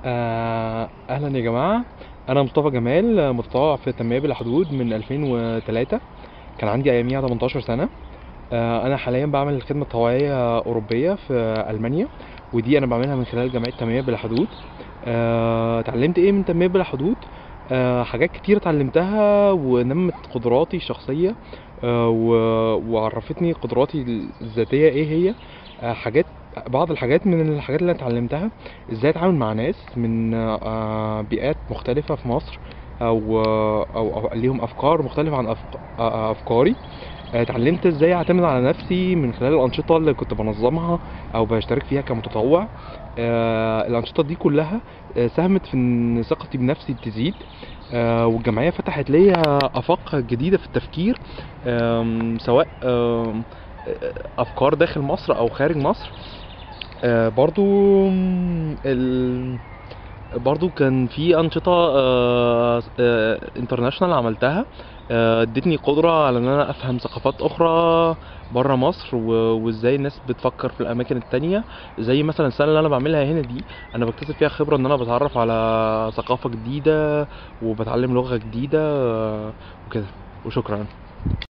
آه، اهلا يا جماعه انا مصطفى جمال آه، متطوع في التنميه بلا حدود من 2003 كان عندي اياميها 18 سنه آه، انا حاليا بعمل خدمه طوعيه اوروبيه في المانيا ودي انا بعملها من خلال جمعيه التنميه بلا حدود آه، اتعلمت ايه من التنميه بلا حدود آه، حاجات كتير اتعلمتها ونمت قدراتي الشخصيه آه، و- وعرفتني قدراتي الذاتيه ايه هي آه، حاجات بعض الحاجات من الحاجات اللي أنا اتعلمتها ازاي اتعامل مع ناس من آه، بيئات مختلفة في مصر او او, أو ليهم افكار مختلفة عن أفق- آه، افكاري آه، اتعلمت ازاي اعتمد على نفسي من خلال الانشطة اللي كنت بنظمها او بشترك فيها كمتطوع آه، الانشطة دي كلها آه، ساهمت في ان ثقتي بنفسي تزيد آه، والجمعية فتحت ليا آفاق جديدة في التفكير آم، سواء آم، أفكار داخل مصر أو خارج مصر آه، برضو مم، ال... برضو كان في أنشطة انترناشونال عملتها آه، ادتني قدرة على ان انا افهم ثقافات اخرى بره مصر و... وازاي الناس بتفكر في الاماكن التانية زي مثلا السنة اللي انا بعملها هنا دي انا بكتسب فيها خبرة ان انا بتعرف على ثقافة جديدة وبتعلم لغة جديدة آه، وكده وشكرا